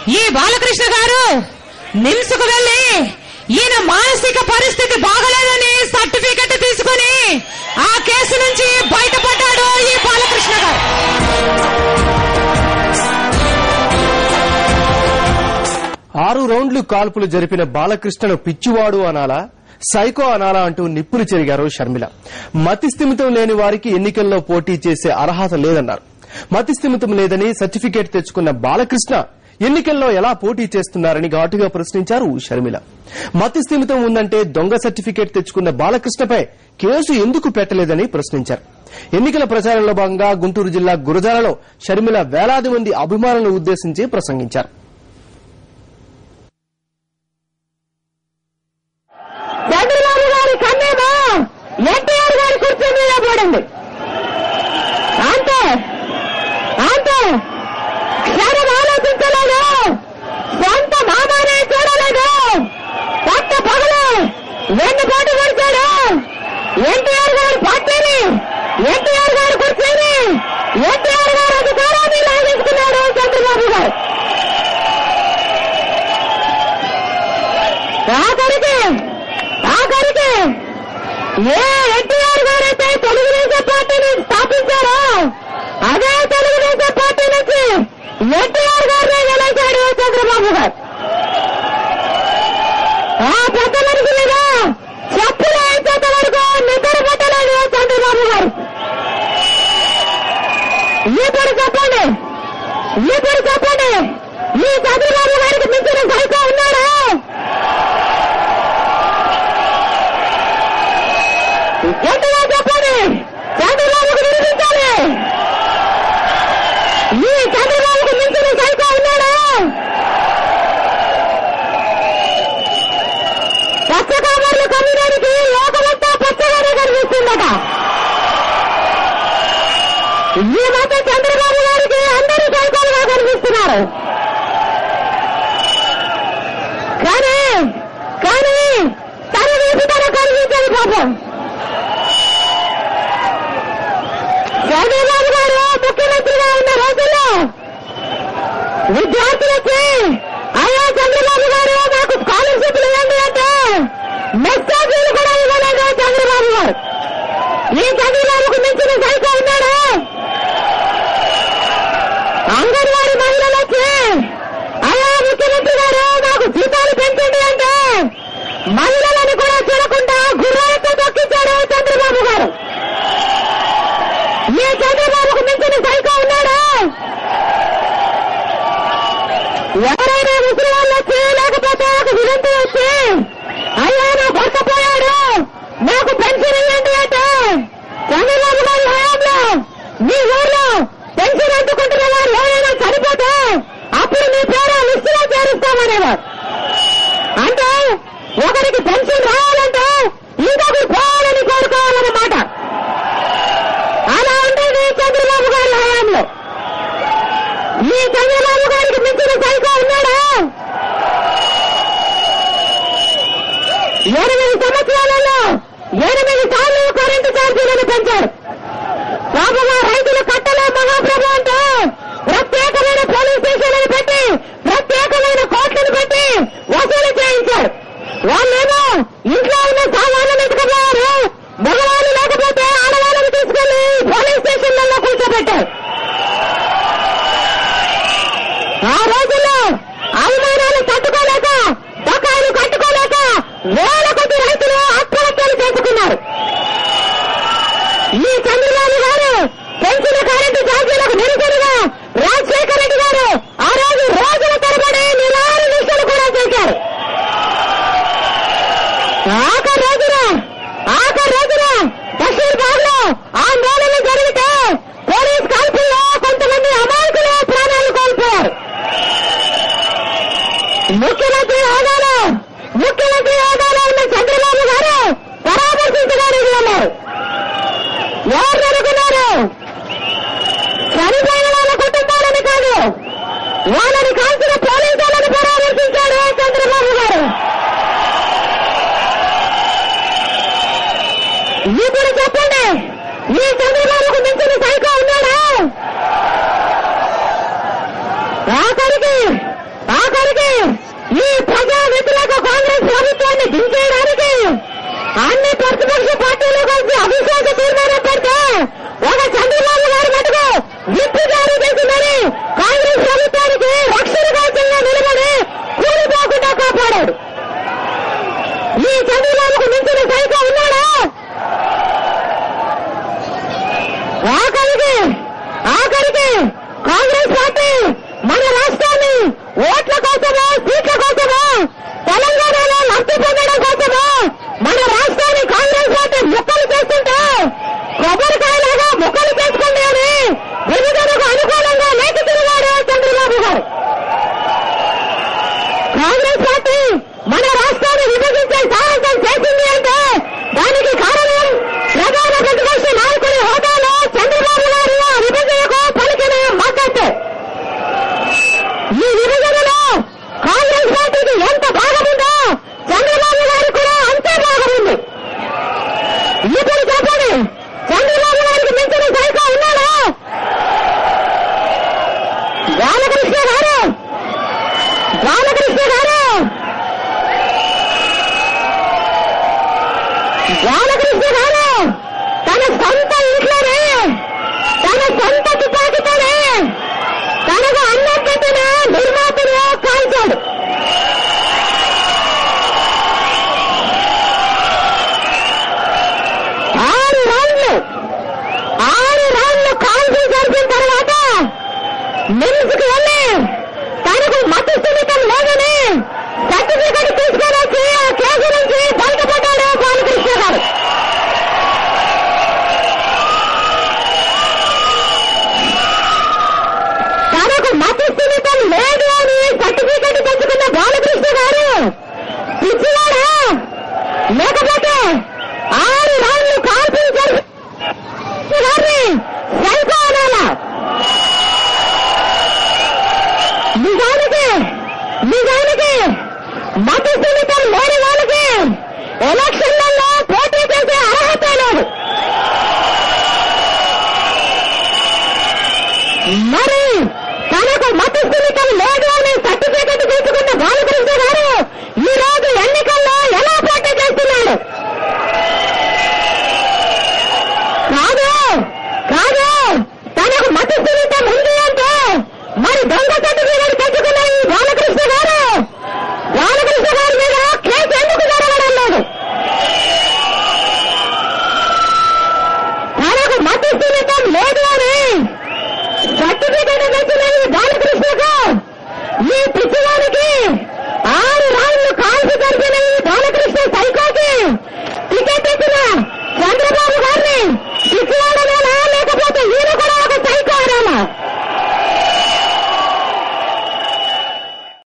ఈ బాలకృష్ణ గారు నిమ్స్కు వెళ్లి ఈయన మానసిక పరిస్థితి బాగలేదని సర్టిఫికెట్ తీసుకుని ఆ కేసు నుంచి బయటపడ్డాడు ఈ బాలకృష్ణ గారు ఆరు రౌండ్లు కాల్పులు జరిపిన బాలకృష్ణను పిచ్చివాడు అనాలా సైకో అనాలా అంటూ నిప్పులు చెరిగారు షర్మిల మతి స్థిమితం లేని వారికి ఎన్నికల్లో పోటీ చేసే అర్హత లేదన్నారు మతి స్థిమితం లేదని సర్టిఫికేట్ తెచ్చుకున్న బాలకృష్ణ ఎన్నికల్లో ఎలా పోటీ చేస్తున్నారని ఘాటుగా ప్రశ్నించారు షర్మిల మతి స్థిమితం ఉందంటే దొంగ సర్టిఫికేట్ తెచ్చుకున్న బాలకృష్ణపై కేసు ఎందుకు పెట్టలేదని ప్రశ్నించారు ఎన్నికల ప్రచారంలో భాగంగా గుంటూరు జిల్లా గురజాలలో షర్మిల వేలాది మంది అభిమానులను ఉద్దేశించి ప్రసంగించారు చంద్రబాబు గారి కన్నేమో ఎన్టీఆర్ గారి కుర్చీ మీద పడింది అంతే అంతే క్షణం ఆలోచించలేదు సొంత మామానే చూడలేదు కొత్త పగలు వెన్నుపోటు పడిచాడు ఎన్టీఆర్ గారి పార్టీని ఎన్టీఆర్ గారి కుర్చీని ఎన్టీఆర్ గారి అధికారాన్ని లాగేసుకున్నాడు చంద్రబాబు గారు ఆఖరికి ఆఖరికి ఏ ఎన్టీఆర్ గారైతే తెలుగుదేశం పార్టీని స్థాపించారో అదే తెలుగుదేశం పార్టీ నుంచి ఎన్టీఆర్ గారినే గెలిచాడు చంద్రబాబు గారు ఆ పెద్ద మనిషి మీద చెప్పులు వేసేంత వరకు నిద్ర పెట్టలేదు చంద్రబాబు గారు ఇప్పుడు చెప్పండి ఇప్పుడు చెప్పండి ఈ చంద్రబాబు గారికి మించిన సైకో ఉన్నాడా గట్టిగా చెప్పండి చంద్రబాబుకు నిరూపించాలి ఈ చంద్రబాబుకు మించిన సైకో ఉన్నాడా పచ్చకామర్లు కమ్యూనిటీకి లోకమంతా పచ్చగానే కనిపిస్తుందట ఈ మధ్య చంద్రబాబు గారికి అందరూ సైకోలుగా కనిపిస్తున్నారు కానీ కానీ తన వీపు తన కనిపించదు పాపం చంద్రబాబు గారు ముఖ్యమంత్రిగా ఉన్న రోజుల్లో విద్యార్థులకి అయ్యా చంద్రబాబు గారు నాకు స్కాలర్షిప్లు ఇవ్వండి అంటే మెసేజీలు కూడా ఇవ్వలేదు చంద్రబాబు గారు ఈ చంద్రబాబుకు మించిన సైకో ఉన్నాడా అంగన్వాడీ మహిళలకి అయ్యా ముఖ్యమంత్రి గారు నాకు జీతాలు పెంచండి అంటే మహిళలను కూడా చూడకుండా గుర్రాలతో తొక్కించాడు చంద్రబాబు గారు ఈ చంద్రబాబుకు మించిన సైకో ఉన్నాడా ఎవరైనా ముసలి వాళ్ళు వచ్చి లేకపోతే ఒక వినంతి వచ్చి అయ్యా నా భర్త పోయాడు నాకు పెన్షన్ ఇవ్వండి అంటే చంద్రబాబు గారి హయాంలో మీ ఊర్లో పెన్షన్ అందుకుంటున్న వారు ఎవరైనా చనిపోతే అప్పుడు మీ పేరు లిస్టులో చేరుస్తామనేవారు అంటే ఒకరికి పెన్షన్ రావాలంటే ఇంకొకరు పోవాలని కోరుకోవాలన్నమాట అలా ఉండేది చంద్రబాబు గారి హయాంలో ఈ చంద్రబాబు గారికి మించిన సైకో ఉన్నాడా ఎనిమిది సంవత్సరాలలో ఎనిమిది సార్లు కరెంటు ఛార్జీలను పెంచారు పాపగా రైతులు కట్టలే మహాప్రభు అంటే ప్రత్యేకమైన పోలీస్ స్టేషన్లను పెట్టి ప్రత్యేకమైన కోర్టులను పెట్టి వసూలు చేయించారు వాళ్ళేమో ఇంట్లో ఉన్న సామాన్లను ఎత్తుకుపోయారు మగవాళ్ళు లేకపోతే ఆడవాళ్ళని తీసుకెళ్లి పోలీస్ స్టేషన్లలో కూర్చోబెట్టారు ఆ రోజుల్లో అవమానాలు తట్టుకోలేక బకాయిలు కట్టుకోలేక వేల కొద్ది రైతులు ఆత్మహత్యలు చేసుకున్నారు ఈ చంద్రబాబు గారు పెంచిన కరెంటు ఛార్జీలకు నిరుసరిగా రాజశేఖర రెడ్డి గారు ఆ రోజు రోజుల తరబడి నిలారు నిష్ఠలు కూడా చేశారు ఆఖరి రోజున ఆఖరి రోజున బషీర్బాద్ లో ఆందోళన జరిగితే పోలీస్ కాల్పుల్లో కొంతమంది అమాయకులు ప్రాణాలు కోల్పోయారు ముఖ్యమంత్రి హోదాలో ముఖ్యమంత్రి హోదాలో ఉన్న చంద్రబాబు గారు పరామర్శించడానికి వెళ్ళారు ఎవరు అనుకున్నారు చనిపోయిన వాళ్ళ కుటుంబాలని కాదు వాళ్ళని కాల్చిన పోలీసులను పరామర్శించాడు చంద్రబాబు గారు ఇప్పుడు చెప్పండి ఈ చంద్రబాబుకు మించిన సైకో ఉన్నాడా ఆఖరికి అన్ని ప్రతిపక్ష పార్టీలు కలిసి అవిశ్వాస తీర్మానం పెడితే ఒక చంద్రబాబు గారు మటుకు విప్పు జారీ చేసిందని కాంగ్రెస్ ప్రభుత్వానికి రక్షణ కవచంగా నిలబడి కూలిపోకుండా కాపాడాడు ఈ చంద్రబాబుకు మించిన సైకో ఉన్నాడా ఆఖరికి ఆఖరికి కాంగ్రెస్ పార్టీ మన రాష్ట్రాన్ని ఓట్ల కోసమో సీట్ల కోసమో తెలంగాణలో లబ్ధి పొందడం కోసమో మన రాష్ట్రాన్ని కాంగ్రెస్ పార్టీ ముక్కలు చేస్తుంటే కొబ్బరికాయలాగా ముక్కలు చేసుకోండి అని విభజనకు అనుకూలంగా లేక తిరిగాడు చంద్రబాబు గారు కాంగ్రెస్ పార్టీ మన రాష్ట్రాన్ని విభజించే సాహసం చేసింది అంటే దానికి కారణం ప్రధాన ప్రతిపక్ష నాయకుడి హోదాలో చంద్రబాబు గారు ఆ విభజనకు పలికిన మద్దతు ఈ విభజనలో కాంగ్రెస్ పార్టీకి ఎంత భాగముందో చంద్రబాబు గారికి కూడా అంతే భాగముంది ఇప్పుడు చెప్పండి చంద్రబాబు గారికి మించిన సైకో ఉన్నాడా బాలకృష్ణ గారు బాలకృష్ణ గారు బాలకృష్ణ గారు తన సొంత ఇంట్లోనే తన సొంత తుపాకీతోనే తనకు అన్నం పెట్టిన నిర్మాతను కాల్చాడు ఆరు రౌండ్లు ఆరు రౌండ్లు కాల్చి జరిపిన తర్వాత నిమ్స్కి వెళ్ళి తనకు మత సున్నితం లేదని సర్టిఫికెట్ తీసుకొని వచ్చి ఆ కేసు నుంచి బయటపడ్డాడు బాలకృష్ణ గారు తనకు మత సున్నితం లేదు అని సర్టిఫికెట్ తెచ్చుకున్న బాలకృష్ణ గారు పిచ్చివాడా లేకపోతే ఆరు రౌండ్లు కాల్పులు జరిపి గారిని సైకో అనాలా నిజానికి నిజానికి మత సున్నితం లేని వాళ్ళకి ఎలక్షన్లలో పోటీ చేసే అర్హత లేదు మరి తనకు మత సున్నితం లేదు అని సర్టిఫికెట్ తీసుకున్న బాలకృష్ణ గారు